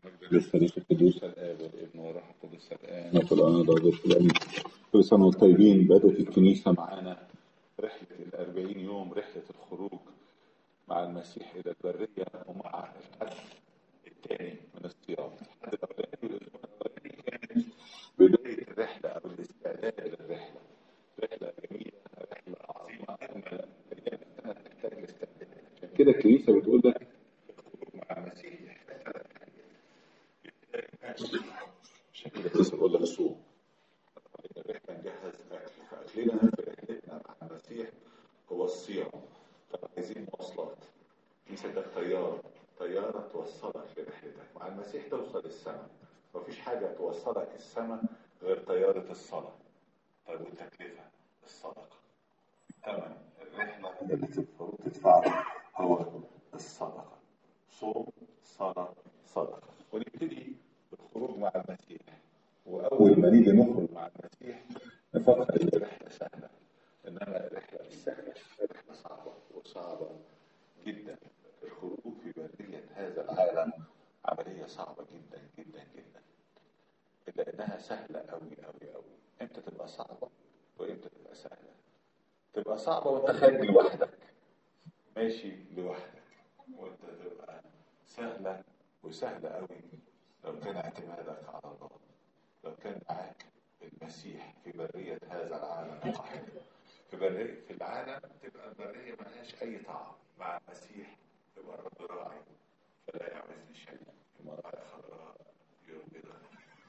للثالث القدوس الآب والابن والروح القدس الآن وفي الآن ضابط في الأمين كل سنة وانتم طيبين بدأت الكنيسة معانا رحلة الأربعين يوم رحلة الخروج مع المسيح إلى البرية ومع الحد الثاني من الصيام الحد الأولاني والأسبوع الأولاني كانت بداية الرحلة أو الاستعداد للرحلة رحلة جميلة رحلة عظيمة أجمل أيام السنة تحتاج لاستعداد عشان كده الكنيسة بتقول لك الخروج مع المسيح يحتاج ثلاث حاجات عشان كده الكنيسة بتقول لك صوم احنا نجهز اكل فاكلنا في رحلتنا مع المسيح هو الصيام فعايزين مواصلات مسكك طياره طياره توصلك لرحلتك مع المسيح توصل السماء مفيش حاجه توصلك السماء غير طياره الصلاه طيب والتكلفه الصدقه ثمن الرحله اللي المفروض تدفعها هو الصدقه صوم صلاه صدقه ونبتدي بالخروج مع المسيح واول ما نيجي نخرج مع المسيح نفكر ان الرحله سهله انما الرحله مش سهله الرحله صعبه وصعبه جدا الخروج في بريه هذا العالم عمليه صعبه جدا جدا جدا الا انها سهله قوي قوي قوي امتى تبقى صعبه وامتى تبقى سهله تبقى صعبه وانت خارج لوحدك ماشي لوحدك وانت تبقى سهله وسهله قوي لو كان اعتمادك على الله لو كان معاك المسيح في برية هذا العالم القاحل في برية في العالم تبقى البرية ملهاش أي طعم مع المسيح تبقى الرب راعي فلا يعوزني شيء المراعي الخضراء يربدها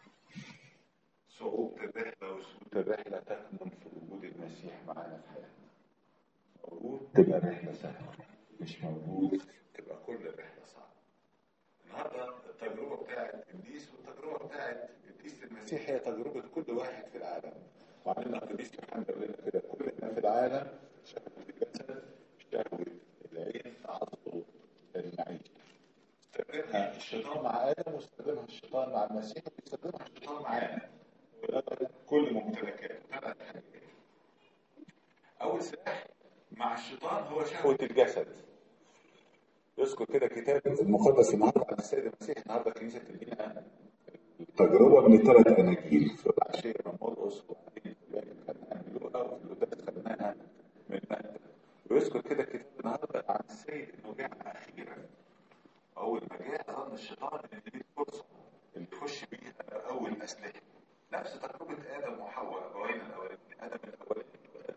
صعوبة الرحلة وسهولة الرحلة تكمن في وجود المسيح معانا في حياتنا موجود تبقى الرحلة سهلة مش موجود تبقى كل الرحلة صعبة النهارده التجربه بتاعت ابليس والتجربه بتاعت ابليس المسيح هي تجربه كل واحد في العالم وعلمنا ابليس يوحنا يقول لنا كده كلنا في العالم شهوه الجسد شهوه العين تعصب المعيشه استخدمها الشيطان مع ادم واستخدمها الشيطان مع المسيح واستخدمها الشيطان معانا كل ممتلكاته ثلاث حاجات اول سلاح مع الشيطان هو شهوه الجسد يذكر كده كتاب المقدس النهارده عن السيد المسيح النهارده الكنيسه تدينا تجربه من الثلاث اناجيل في العشيه من مرقس وبعدين خدناها من لوقا وفي القداس خدناها من متى ويذكر كده الكتاب النهارده عن السيد انه جاء اخيرا اول ما جاء ظن الشيطان ان دي الفرصه اللي يخش بيها اول اسلحه نفس تجربه ادم وحواء ابوين الاولاني ادم الاولاني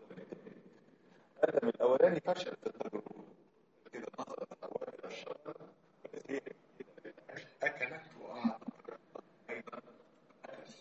ادم الاولاني فشل في التجربه كده نظرت حواء الى الشجره هي اكلت واعطت ايضا اكل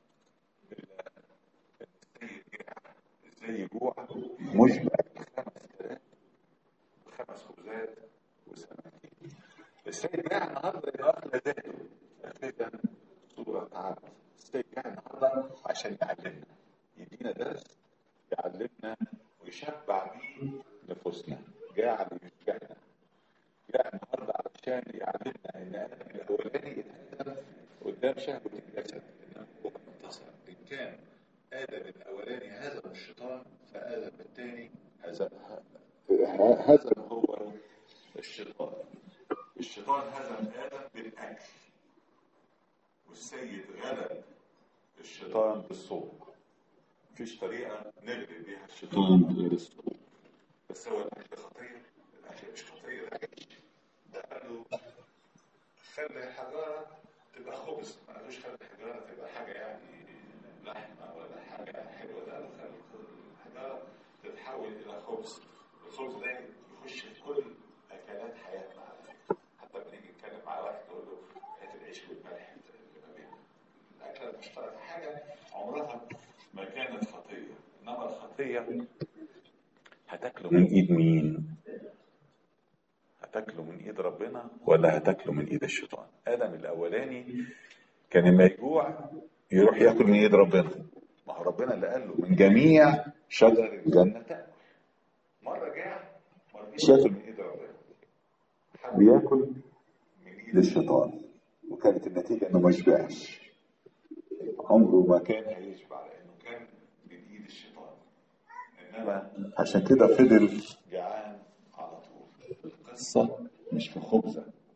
السيد جاع ازاي جوع مشبع بخمس تلاف وخمس خبزات وسمكتين السيد جاع النهارده يبقى اخلى ذاته اخذا صوره عبد السيد جاع النهارده عشان يعلمنا يدينا درس يعلمنا ويشبع بيه نفوسنا جاع ليشبعنا جاء النهارده علشان يعلمنا ان ادم الاولاني اتقدم قدام شهوه الجسد انه هو انتصر ان كان ادم الاولاني هزم الشيطان فادم الثاني هزم هزم هو الشيطان الشيطان هزم ادم بالاكل والسيد غلب الشيطان بالصوم مفيش طريقه نغلب بيها الشيطان غير الصوم بس هو الاكل خطيه الاكل مش خطيه ده ده قالوا خلي الحجاره تبقى خبز ما قالوش خلي الحجاره تبقى حاجه يعني لحمه ولا حاجه حلوه ده قالوا خلي الحجاره تتحول الى خبز الخبز ده يخش في كل اكلات حياتنا على فكره حتى لما نيجي نتكلم مع واحد تقول له هات العيش والملح اللي ما بيننا الاكله المشتركه حاجه عمرها ما كانت خطيه انما الخطيه هتاكله من ايد مين؟ هتاكله من ايد ربنا ولا هتاكله من ايد الشيطان؟ ادم الاولاني كان لما يجوع يروح ياكل من ايد ربنا ما هو ربنا اللي قال له من جميع شجر الجنه تاكل مره جاع ما رضيش ياكل من ايد ربنا حب ياكل من ايد الشيطان وكانت النتيجه انه ما شبعش عمره ما كان هيشبع لانه كان من ايد الشيطان انما عشان كده فضل جعان على طول القصه مش في خبزه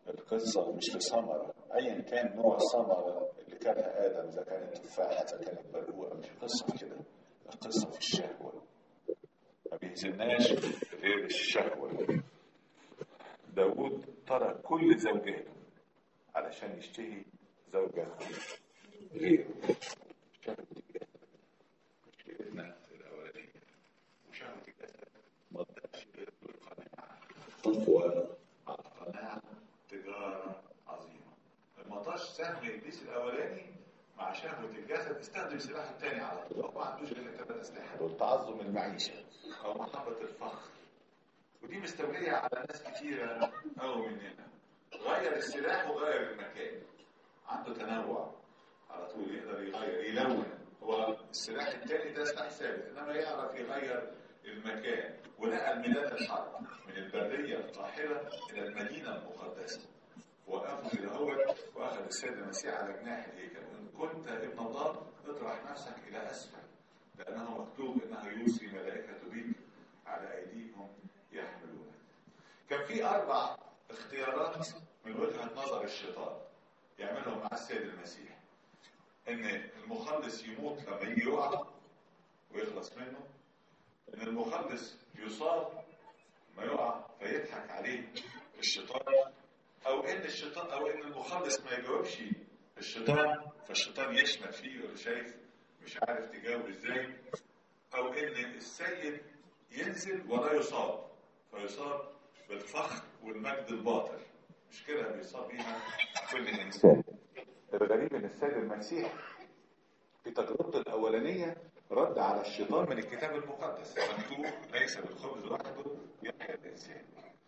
القصة مش في ثمرة أيا كان نوع الثمرة اللي كانها آدم إذا كانت تفاحة إذا كانت برقوقة مش القصة في كده القصة في الشهوة ما بيهزمناش غير الشهوة داود ترك كل زوجاته علشان يشتهي زوجة غيره شهوة الجسد مشكلتنا الأولانية وشهوة الجسد ما تقدرش غير بالقناعة تقوى على القناعة تجارة عظيمة المطاش سهم إبليس الأولاني مع شهوة الجسد استخدم السلاح الثاني على طول هو ما عندوش غير الثلاث أسلحة دول تعظم المعيشة أو محبة الفخر ودي مستولية على ناس كتيرة أوي مننا غير السلاح وغير المكان عنده تنوع على طول يقدر يغير يلون هو السلاح التاني ده سلاح ثابت انما يعرف يغير المكان ونقل ميدان الحرب من البريه القاحله الى المدينه المقدسه وقفوا كده هو واخذ السيد المسيح على جناح الهيكل ان كنت ابن الله اطرح نفسك الى اسفل لانه مكتوب انه يوصي ملائكته بك على ايديهم يحملونك كان في اربع اختيارات من وجهه نظر الشيطان يعملهم مع السيد المسيح ان المخلص يموت لما يجي يقع ويخلص منه ان المخلص يصاب ما يقع فيضحك عليه الشيطان او ان الشيطان او ان المخلص ما يجاوبش الشيطان فالشيطان يشمت فيه يقول شايف مش عارف تجاوب ازاي او ان السيد ينزل ولا يصاب فيصاب بالفخر والمجد الباطل مش كده بيصاب بيها كل انسان الغريب ان السيد المسيح في تجربته الاولانيه رد على الشيطان من الكتاب المقدس مكتوب ليس بالخبز وحده يحيى الانسان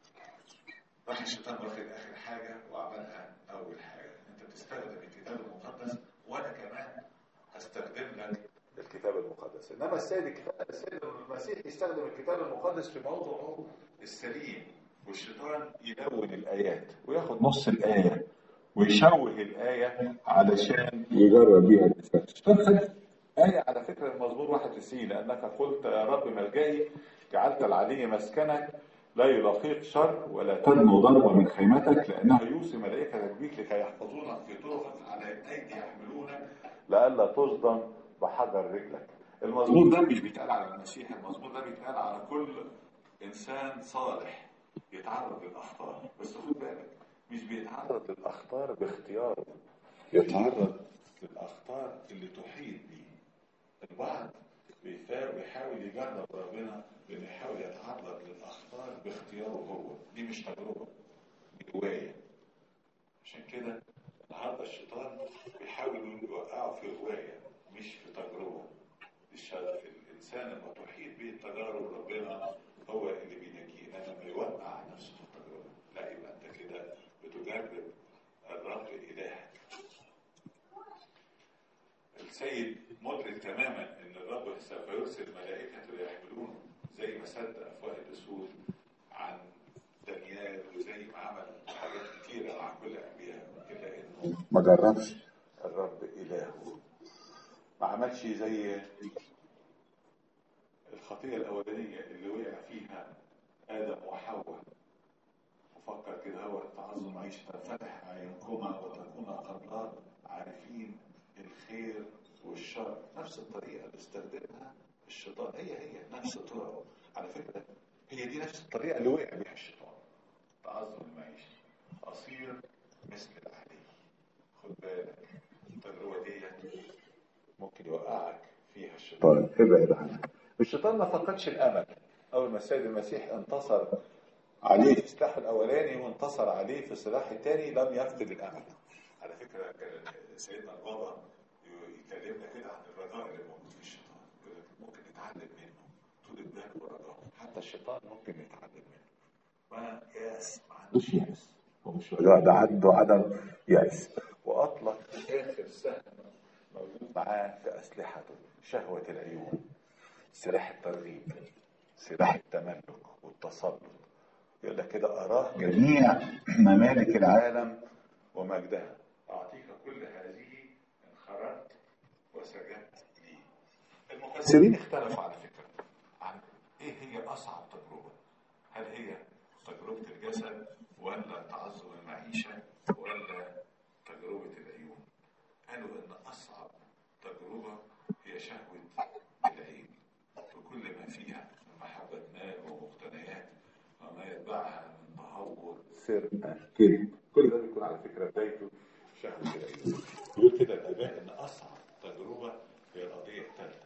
راح الشيطان واخد اخر حاجه وعملها اول حاجه انت بتستخدم الكتاب المقدس وانا كمان هستخدم لك الكتاب المقدس انما السيد الكتاب السيد المسيح يستخدم الكتاب المقدس في موضعه السليم والشيطان يلون الايات وياخد نص الايه ويشوه الآية علشان يجرب بيها الإنسان. آية على فكرة المزمور 91 لأنك قلت يا رب ملجئي جعلت العلي مسكنك لا يلاقيك شر ولا تدنو ضربة من خيمتك لأنه يوصي ملائكتك بيك لكي يحفظونك في طرقك على أيدي يحملونك لئلا تصدم بحجر رجلك. المزمور ده مش بيتقال على المسيح، المزمور ده بيتقال على كل إنسان صالح يتعرض للأخطار، بس خد بالك مش بيتعرض للأخطار باختياره يتعرض للأخطار اللي تحيط بيه البعض بيحاول يجرب ربنا بأنه يحاول يتعرض للأخطار باختياره هو دي مش تجربة دي هواية عشان كده النهارده الشيطان بيحاول يوقعه في هواية مش في تجربة الإنسان لما تحيط به التجارب ربنا هو اللي بينجيه لما يوقع نفسه في التجربة لا يبقى أنت كده بتجرب الرب إلهك السيد مدرك تماما ان الرب سوف يرسل ملائكته ليحملونه زي ما صدق افواه الرسول عن دانيال وزي ما عمل حاجات كتيره مع كل الانبياء الا انه ما جربش الرب الهه ما عملش زي الخطيه الاولانيه اللي وقع فيها ادم وحواء وفكر كده هو تعظم عيشة فتح عينكما وتكونا قبلات عارفين الخير والشر نفس الطريقة اللي استخدمها الشيطان هي هي نفس الطرق على فكرة هي دي نفس الطريقة اللي وقع بيها الشيطان تعظم المعيشة أصير مثل العلي خد بالك التجربة دي ممكن يوقعك فيها الشيطان ابعد عنها الشيطان ما فقدش الأمل أول ما السيد المسيح انتصر عليه في السلاح الاولاني وانتصر عليه في السلاح الثاني لم يفقد الامل على فكره سيدنا البابا يكلمنا كده عن الرجاء اللي موجود في الشيطان ممكن نتعلم منه طول البال والرجاء حتى الشيطان ممكن نتعلم منه ما ياس ما عندوش ياس هو مش رجاء ده عنده عدم ياس واطلق اخر سهم موجود معاه في اسلحته شهوه العيون سلاح الترغيب سلاح التملك والتسلط يقول لك كده أراه جميع ممالك العالم ومجدها أعطيك كل هذه إن خرجت وسجدت لي المفسرين اختلفوا على فكرة عن إيه هي أصعب تجربة هل هي تجربة الجسد ولا تعظم المعيشة المعيشة ولا تجربة العيون قالوا إن أصعب تجربة هي شهوة العين بكل ما فيها من محبة مال ومقتنيات وما يتبعها من تهور سرقة كذب كل ده بيكون على فكرة بدايته شهوة العيون يقول كده الآباء إن أصعب تجربة هي القضية الثالثة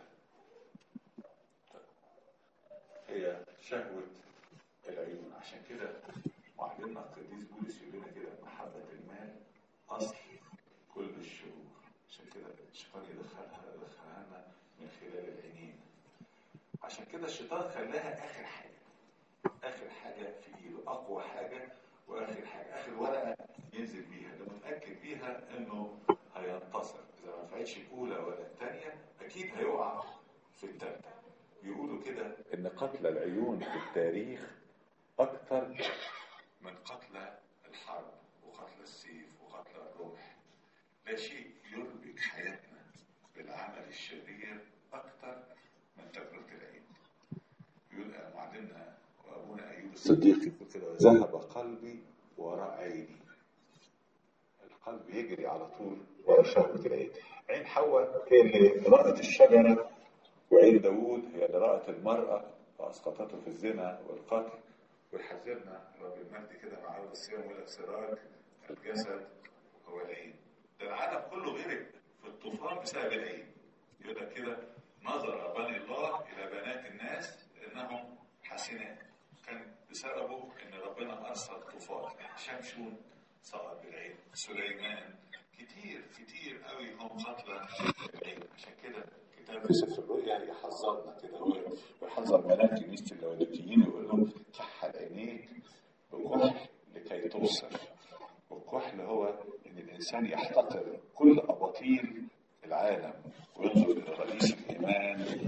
هي شهوة العيون عشان كده معلمنا القديس بولس يقول لنا كده محبة المال أصل كل الشرور عشان كده الشيطان يدخلها يدخلها لنا من خلال العينين عشان كده الشيطان خلاها آخر حاجة آخر حاجة في إيده أقوى حاجة وآخر حاجة آخر ورقة ينزل بيها اللي متأكد بيها إنه هينتصر إذا ما نفعتش الأولى ولا الثانية أكيد هيقع في الثالثة بيقولوا كده إن قتل العيون في التاريخ أكثر من قتل الحرب وقتل السيف وقتل الروح لا شيء يربك حياتنا بالعمل الشرير أكثر من تجربة العين يقول معلمنا وأبونا أيوب الصديق يقول كده ذهب قلبي وراء عيني القلب يجري على طول ورا شهوة العين عين حواء هي اللي رأت الشجرة وعين داوود هي اللي رأت المرأة وأسقطته في الزنا والقتل ويحذرنا رب المجد كده مع أول الصيام يقول لك سراج الجسد هو العين ده العالم كله غرق في الطوفان بسبب العين يقول لك كده نظر بني الله إلى بنات الناس إنهم حسنات كان بسببه إن ربنا أرسل طوفان شمشون سقط بالعين سليمان كتير كتير قوي هم قتلى العين عشان كده كتاب سفر الرؤيا يحذرنا كده هو يحذر ملاك كنيسة اللوديكيين ويقول لهم كحل عينيك بكحل لكي تبصر والكحل هو ان الانسان يحتقر كل اباطيل العالم وينظر الى رئيس الايمان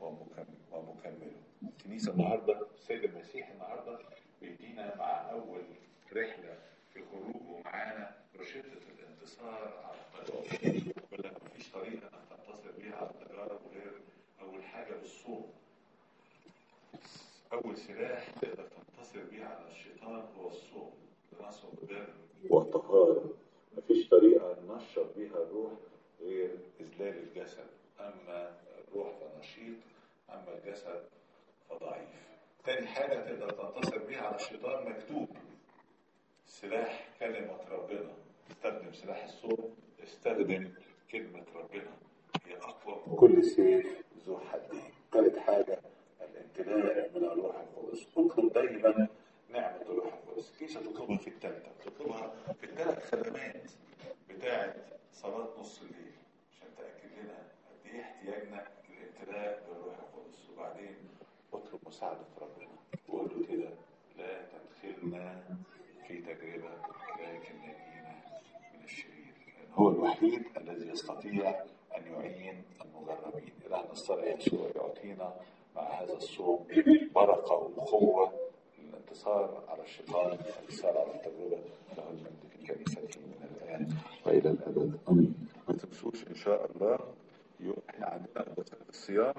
ومكمله الكنيسه النهارده السيد المسيح النهارده بيدينا مع اول رحله في خروجه معانا روشته الانتصار على التجارب يقول لك مفيش طريقه انك تنتصر بيها على التجارب غير اول حاجه بالصوم اول سلاح تقدر تنتصر بيه على الشيطان هو الصوم نصر بر وطهاره مفيش طريقه ننشط بيها الروح غير اذلال الجسد اما الروح فنشيط اما الجسد فضعيف تاني حاجه تقدر تنتصر بيها على الشيطان مكتوب سلاح كلمة ربنا استخدم سلاح الصوم استخدم كلمة ربنا هي أقوى من كل سيف ذو حدين ثالث حاجة الامتلاء من الروح القدس اطلب دايما نعمة الروح القدس كيف تطلبها في الثالثة تطلبها في الثلاث خدمات بتاعة صلاة نص الليل عشان تأكد لنا قد إيه احتياجنا للامتلاء بالروح القدس وبعدين اطلب مساعدة ربنا وقول له كده لا تدخلنا في تجربة لكن نجينا من الشرير لأن هو الوحيد الذي يستطيع أن يعين المجربين إلهنا الصالح يسوع يعطينا مع هذا الصوم بركة وقوة للانتصار على الشيطان الانتصار على التجربة له المجد في الكنيسة من الآن وإلى الأبد آمين ما تنسوش إن شاء الله يوم احنا عندنا الصيام